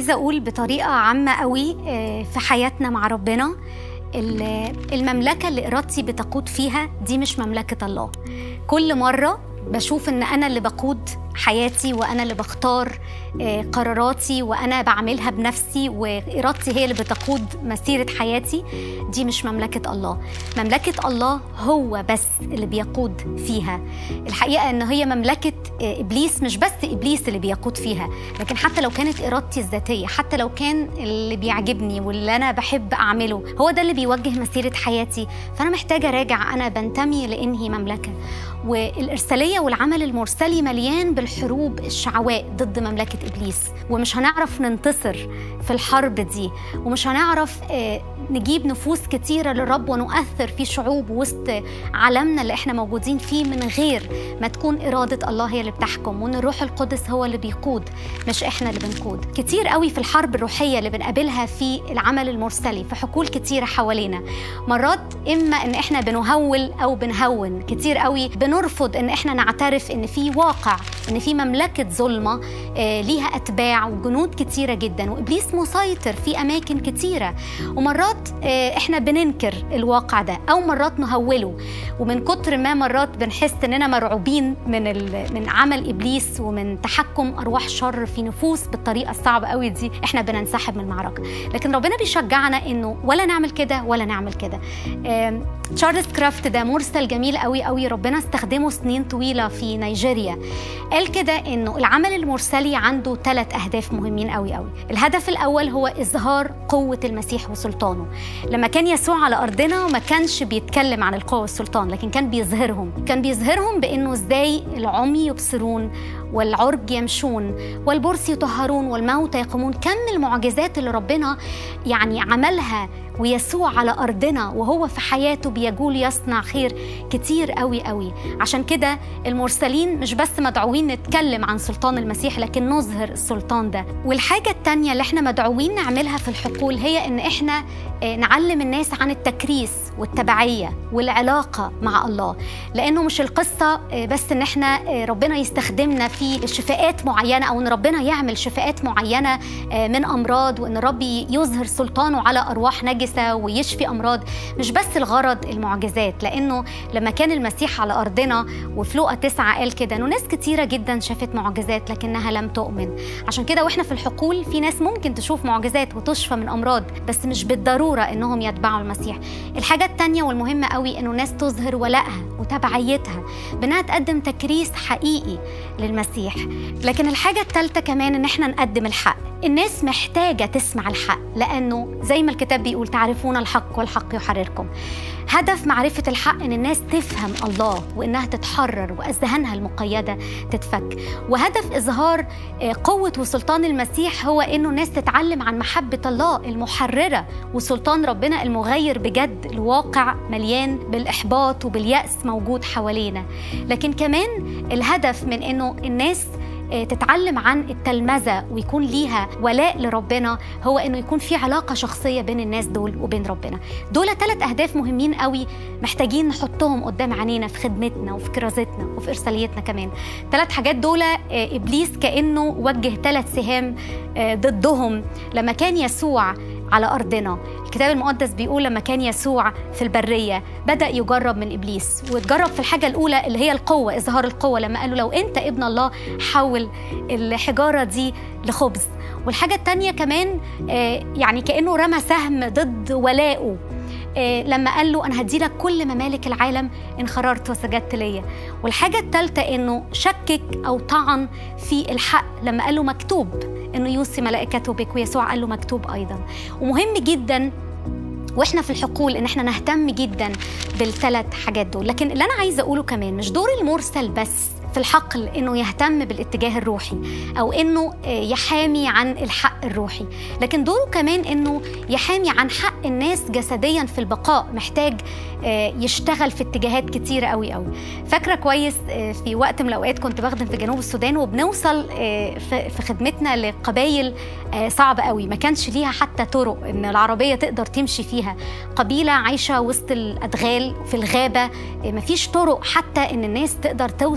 عايزه اقول بطريقه عامه قوي آه، في حياتنا مع ربنا ال- المملكه اللي ارادتي بتقود فيها دي مش مملكه الله كل مره بشوف ان انا اللي بقود حياتي وانا اللي بختار آه، قراراتي وانا بعملها بنفسي وارادتي هي اللي بتقود مسيره حياتي دي مش مملكه الله مملكه الله هو بس اللي بيقود فيها الحقيقه ان هي مملكه آه، ابليس مش بس ابليس اللي بيقود فيها لكن حتى لو كانت ارادتي الذاتيه حتى لو كان اللي بيعجبني واللي انا بحب اعمله هو ده اللي بيوجه مسيره حياتي فانا محتاجه اراجع انا بنتمي لانهي مملكه والارساليه والعمل المرسلي مليان بالحروب الشعواء ضد مملكه ابليس ومش هنعرف ننتصر في الحرب دي ومش هنعرف آه، نجيب نفوس كتيره للرب ونؤثر في شعوب وسط عالمنا اللي احنا موجودين فيه من غير ما تكون اراده الله هي اللي بتحكم وان الروح القدس هو اللي بيقود مش احنا اللي بنقود كتير قوي في الحرب الروحيه اللي بنقابلها في العمل المرسلي في حقول كتيره حوالينا مرات اما ان احنا بنهول او بنهون كتير قوي بنرفض ان احنا نعترف ان في واقع ان في مملكه ظلمه آه، ليها اتباع وجنود كتيره جدا وابليس مسيطر في اماكن كتيره ومرات آه، احنا بننكر الواقع ده او مرات نهوله ومن كتر ما مرات بنحس اننا مرعوبين من ال- من عمل ابليس ومن تحكم ارواح شر في نفوس بالطريقه الصعبه قوي دي احنا بننسحب من المعركه لكن ربنا بيشجعنا انه ولا نعمل كده ولا نعمل كده آم، تشارلز كرافت ده مرسل جميل قوي قوي ربنا استخدمه سنين طويله في نيجيريا قال كده انه العمل المرسلي عنده ثلاث اهداف مهمين قوي قوي الهدف الاول هو اظهار قوه المسيح وسلطانه لما كان يسوع على ارضنا ما كانش بيتكلم عن القوه والسلطان لكن كان بيظهرهم كان بيظهرهم بانه ازاي العمي يبصرون والعرج يمشون والبرص يطهرون والموتى يقومون كم المعجزات اللي ربنا يعني عملها ويسوع على أرضنا وهو في حياته بيجول يصنع خير كتير قوي قوي عشان كده المرسلين مش بس مدعوين نتكلم عن سلطان المسيح لكن نظهر السلطان ده والحاجة التانية اللي احنا مدعوين نعملها في الحقول هي ان احنا آه، نعلم الناس عن التكريس والتبعية والعلاقة مع الله لأنه مش القصة آه، بس ان احنا آه، ربنا يستخدمنا في شفاءات معينة أو ان ربنا يعمل شفاءات معينة آه، من أمراض وان الرب يظهر سلطانه على أرواح نجسة ويشفي أمراض مش بس الغرض المعجزات لأنه لما كان المسيح على أرضنا وفي لوقا تسعة قال كده إنه ناس كتيرة جدا شافت معجزات لكنها لم تؤمن عشان كده وإحنا في الحقول في ناس ممكن تشوف معجزات وتشفى من أمراض بس مش بالضرورة إنهم يتبعوا المسيح الحاجة التانية والمهمة قوي إنه ناس تظهر ولائها وتبعيتها بإنها تقدم تكريس حقيقي للمسيح لكن الحاجة التالتة كمان إن إحنا نقدم الحق الناس محتاجة تسمع الحق لأنه زي ما الكتاب بيقول تعرفون الحق والحق يحرركم هدف معرفة الحق إن الناس تفهم الله وإنها تتحرر وأذهانها المقيدة تتفك وهدف إظهار آه، قوة وسلطان المسيح هو إنه الناس تتعلم عن محبة الله المحررة وسلطان ربنا المغير بجد الواقع مليان بالإحباط وباليأس موجود حوالينا لكن كمان الهدف من إنه الناس آه، تتعلم عن التلمذة ويكون ليها ولاء لربنا هو انه يكون في علاقة شخصية بين الناس دول وبين ربنا دول ثلاث اهداف مهمين قوي محتاجين نحطهم قدام عينينا في خدمتنا وفي كرازتنا وفي ارساليتنا كمان ثلاث حاجات دول آه، ابليس كانه وجه ثلاث سهام آه، ضدهم لما كان يسوع على أرضنا الكتاب المقدس بيقول لما كان يسوع في البرية بدأ يجرب من إبليس واتجرب في الحاجة الأولى اللي هي القوة إظهار القوة لما قال له لو أنت ابن الله حول الحجارة دي لخبز والحاجة التانية كمان آه، يعني كأنه رمى سهم ضد ولائه آه، لما قال له أنا هديلك كل ممالك العالم إن خررت وسجدت ليا والحاجة التالتة إنه شكك أو طعن في الحق لما قال له مكتوب إنه يوصي ملائكته بك ويسوع قال له مكتوب أيضا ومهم جدا واحنا في الحقول ان احنا نهتم جدا بالثلاث حاجات دول لكن اللي انا عايزه اقوله كمان مش دور المرسل بس في الحقل انه يهتم بالاتجاه الروحي او انه آه، يحامي عن الحق الروحي لكن دوره كمان انه يحامي عن حق الناس جسديا في البقاء محتاج آه، يشتغل في اتجاهات كتيره قوي قوي فاكره كويس آه، في وقت من الاوقات كنت بخدم في جنوب السودان وبنوصل آه، في في خدمتنا لقبايل آه، صعبه قوي ما كانش ليها حتى طرق ان العربيه تقدر تمشي فيها قبيله عايشه وسط الادغال في الغابه آه، مفيش طرق حتى ان الناس تقدر توصل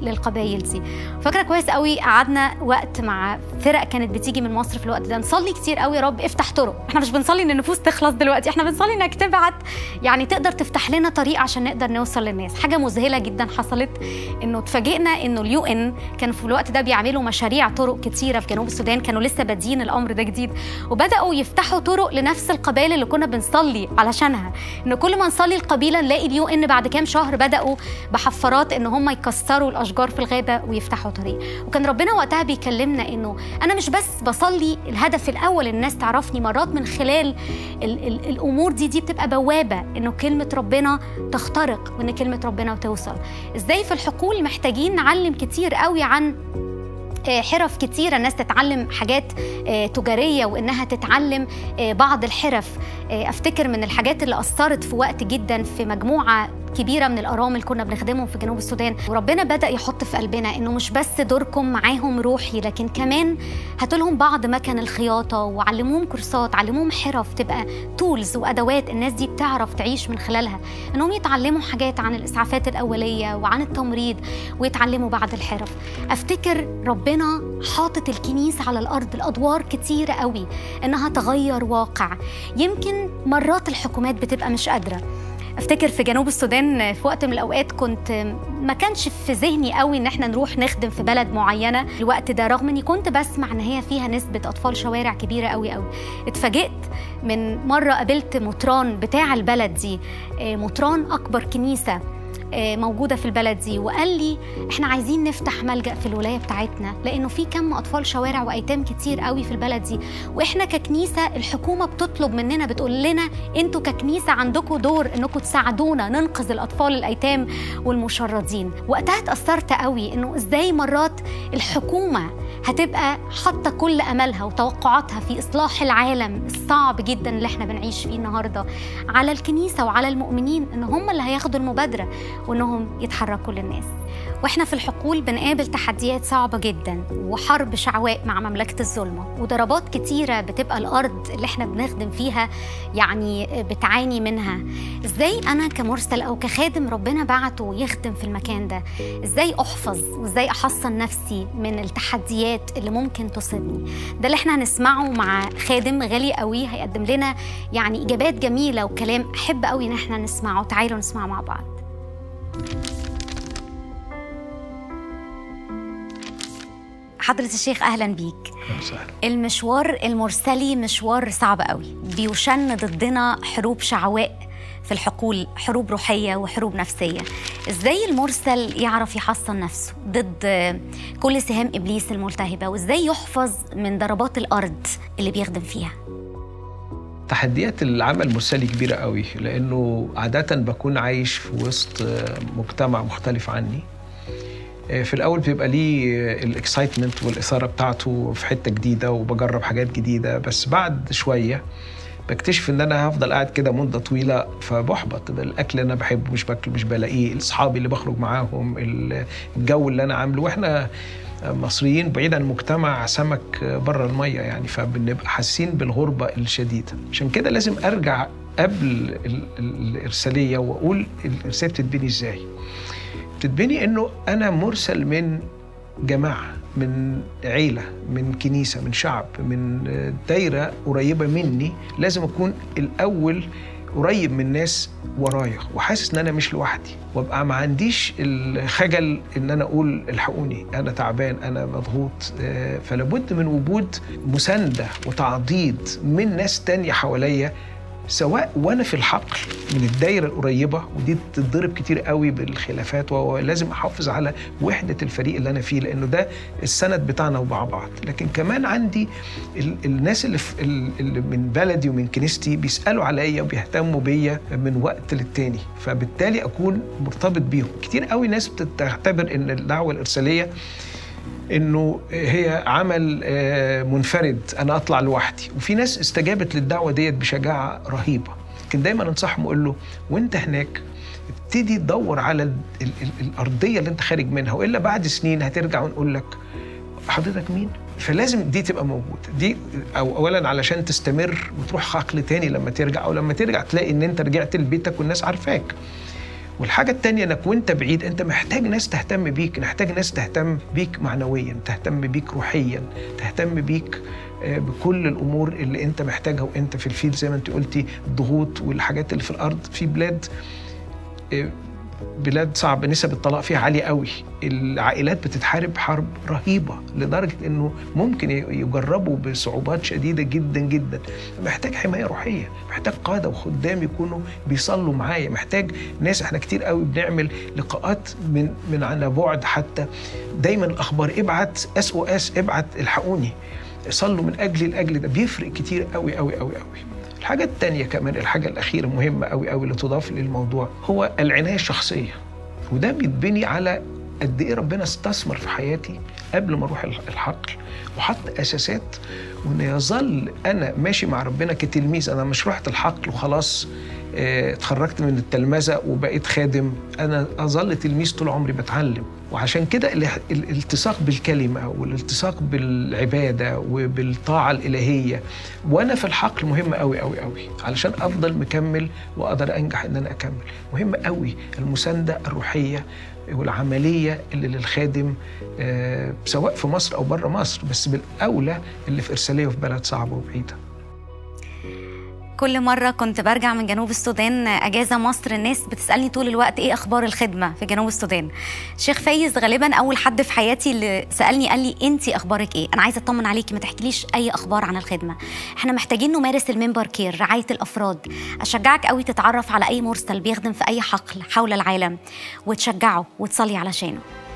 للقبائل دي فاكره كويس قوي قعدنا وقت مع فرق كانت بتيجي من مصر في الوقت ده نصلي كتير قوي يا رب افتح طرق احنا مش بنصلي ان النفوس تخلص دلوقتي احنا بنصلي انك تبعت يعني تقدر تفتح لنا طريق عشان نقدر نوصل للناس حاجه مذهله جدا حصلت انه اتفاجئنا انه اليو ان كانوا في الوقت ده بيعملوا مشاريع طرق كتيره في جنوب السودان كانوا لسه بادئين الامر ده جديد وبداوا يفتحوا طرق لنفس القبائل اللي كنا بنصلي علشانها ان كل ما نصلي القبيله نلاقي اليو ان بعد كام شهر بداوا بحفارات ان هم يكسروا الاشجار في الغابه ويفتحوا طريق وكان ربنا وقتها بيكلمنا انه انا مش بس بصلي الهدف الاول الناس تعرفني مرات من خلال ال ال الامور دي دي بتبقى بوابه انه كلمه ربنا تخترق وان كلمه ربنا توصل ازاي في الحقول محتاجين نعلم كتير قوي عن حرف كتيرة الناس تتعلم حاجات تجارية وإنها تتعلم بعض الحرف أفتكر من الحاجات اللي أثرت في وقت جدا في مجموعة كبيره من الارامل كنا بنخدمهم في جنوب السودان وربنا بدا يحط في قلبنا انه مش بس دوركم معاهم روحي لكن كمان هاتوا لهم بعض مكن الخياطه وعلموهم كورسات علموهم حرف تبقى تولز وادوات الناس دي بتعرف تعيش من خلالها انهم يتعلموا حاجات عن الاسعافات الاوليه وعن التمريض ويتعلموا بعض الحرف افتكر ربنا حاطط الكنيسه على الارض الادوار كتيره قوي انها تغير واقع يمكن مرات الحكومات بتبقى مش قادره افتكر في جنوب السودان في وقت من الاوقات كنت ما كانش في ذهني قوي ان احنا نروح نخدم في بلد معينه الوقت ده رغم اني كنت بسمع ان هي فيها نسبه اطفال شوارع كبيره قوي قوي اتفاجئت من مره قابلت مطران بتاع البلد دي مطران اكبر كنيسه موجوده في البلد دي وقال لي احنا عايزين نفتح ملجا في الولايه بتاعتنا لانه في كم اطفال شوارع وايتام كتير قوي في البلد دي واحنا ككنيسه الحكومه بتطلب مننا بتقول لنا انتوا ككنيسه عندكم دور انكم تساعدونا ننقذ الاطفال الايتام والمشردين وقتها اتاثرت قوي انه ازاي مرات الحكومه هتبقى حاطه كل املها وتوقعاتها في اصلاح العالم الصعب جدا اللي احنا بنعيش فيه النهارده على الكنيسه وعلى المؤمنين ان هم اللي هياخدوا المبادره وانهم يتحركوا للناس واحنا في الحقول بنقابل تحديات صعبه جدا وحرب شعواء مع مملكه الظلمه وضربات كتيره بتبقى الارض اللي احنا بنخدم فيها يعني بتعاني منها ازاي انا كمرسل او كخادم ربنا بعته يخدم في المكان ده ازاي احفظ وازاي احصن نفسي من التحديات اللي ممكن تصيبني ده اللي احنا هنسمعه مع خادم غالي قوي هيقدم لنا يعني اجابات جميله وكلام احب قوي ان احنا نسمعه تعالوا نسمعه مع بعض حضرة الشيخ أهلا بيك سهل. المشوار المرسلي مشوار صعب قوي بيشن ضدنا حروب شعواء في الحقول حروب روحية وحروب نفسية إزاي المرسل يعرف يحصن نفسه ضد كل سهام إبليس الملتهبة وإزاي يحفظ من ضربات الأرض اللي بيخدم فيها تحديات العمل المرسلي كبيرة قوي لأنه عادة بكون عايش في وسط مجتمع مختلف عني في الاول بيبقى ليه الاكسايتمنت والاثاره بتاعته في حته جديده وبجرب حاجات جديده بس بعد شويه بكتشف ان انا هفضل قاعد كده مده طويله فبحبط بالاكل اللي انا بحبه مش باكله مش بلاقيه اصحابي اللي بخرج معاهم الجو اللي انا عامله واحنا مصريين بعيد عن مجتمع سمك بره الميه يعني فبنبقى حاسين بالغربه الشديده عشان كده لازم ارجع قبل الارساليه واقول الارساليه بتتبني ازاي بتتبني انه انا مرسل من جماعه من عيله من كنيسه من شعب من دايره قريبه مني لازم اكون الاول قريب من ناس ورايا وحاسس ان انا مش لوحدي وابقى ما عنديش الخجل ان انا اقول الحقوني انا تعبان انا مضغوط فلابد من وجود مسانده وتعضيد من ناس تانية حواليا سواء وانا في الحقل من الدايره القريبه ودي بتتضرب كتير قوي بالخلافات ولازم احافظ على وحده الفريق اللي انا فيه لانه ده السند بتاعنا ومع بعض لكن كمان عندي ال الناس اللي, في اللي من بلدي ومن كنيستي بيسالوا عليا وبيهتموا بيا من وقت للتاني فبالتالي اكون مرتبط بيهم كتير قوي ناس بتعتبر ان الدعوه الارساليه انه هي عمل منفرد انا اطلع لوحدي وفي ناس استجابت للدعوه ديت بشجاعه رهيبه لكن دايما انصحهم اقول له وانت هناك ابتدي تدور على ال ال ال الارضيه اللي انت خارج منها والا بعد سنين هترجع ونقول لك حضرتك مين فلازم دي تبقى موجوده دي أو اولا علشان تستمر وتروح حقل تاني لما ترجع او لما ترجع تلاقي ان انت رجعت لبيتك والناس عارفاك والحاجة التانية انك وانت بعيد انت محتاج ناس تهتم بيك محتاج ناس تهتم بيك معنويا تهتم بيك روحيا تهتم بيك آه، بكل الامور اللي انت محتاجها وانت في الفيل زي ما انت قلتي الضغوط والحاجات اللي في الارض في بلاد آه، بلاد صعب نسب الطلاق فيها عالية قوي العائلات بتتحارب حرب رهيبة لدرجة انه ممكن يجربوا بصعوبات شديدة جدا جدا محتاج حماية روحية محتاج قادة وخدام يكونوا بيصلوا معايا محتاج ناس احنا كتير قوي بنعمل لقاءات من من على بعد حتى دايما الاخبار ابعت اس او اس ابعت الحقوني صلوا من اجلي لاجل ده بيفرق كتير قوي قوي قوي قوي الحاجة التانية كمان الحاجة الأخيرة مهمة قوي قوي اللي تضاف للموضوع هو العناية الشخصية وده بيتبني على قد ايه ربنا استثمر في حياتي قبل ما اروح الحقل وحط اساسات وان يظل انا ماشي مع ربنا كتلميذ انا مش رحت الحقل وخلاص اه اتخرجت من التلمذه وبقيت خادم انا اظل تلميذ طول عمري بتعلم وعشان كده الالتصاق بالكلمه والالتصاق بالعباده وبالطاعه الالهيه وانا في الحقل مهم قوي قوي قوي علشان افضل مكمل واقدر انجح ان انا اكمل مهم قوي المسانده الروحيه والعمليه اللي للخادم آه سواء في مصر او بره مصر بس بالاولى اللي في ارساليه وفي بلد صعبه وبعيده كل مرة كنت برجع من جنوب السودان أجازة مصر الناس بتسألني طول الوقت إيه أخبار الخدمة في جنوب السودان شيخ فايز غالبا أول حد في حياتي اللي سألني قال لي أنت أخبارك إيه أنا عايزة أطمن عليكي ما تحكيليش أي أخبار عن الخدمة إحنا محتاجين نمارس الممبر كير رعاية الأفراد أشجعك قوي تتعرف على أي مرسل بيخدم في أي حقل حول العالم وتشجعه وتصلي علشانه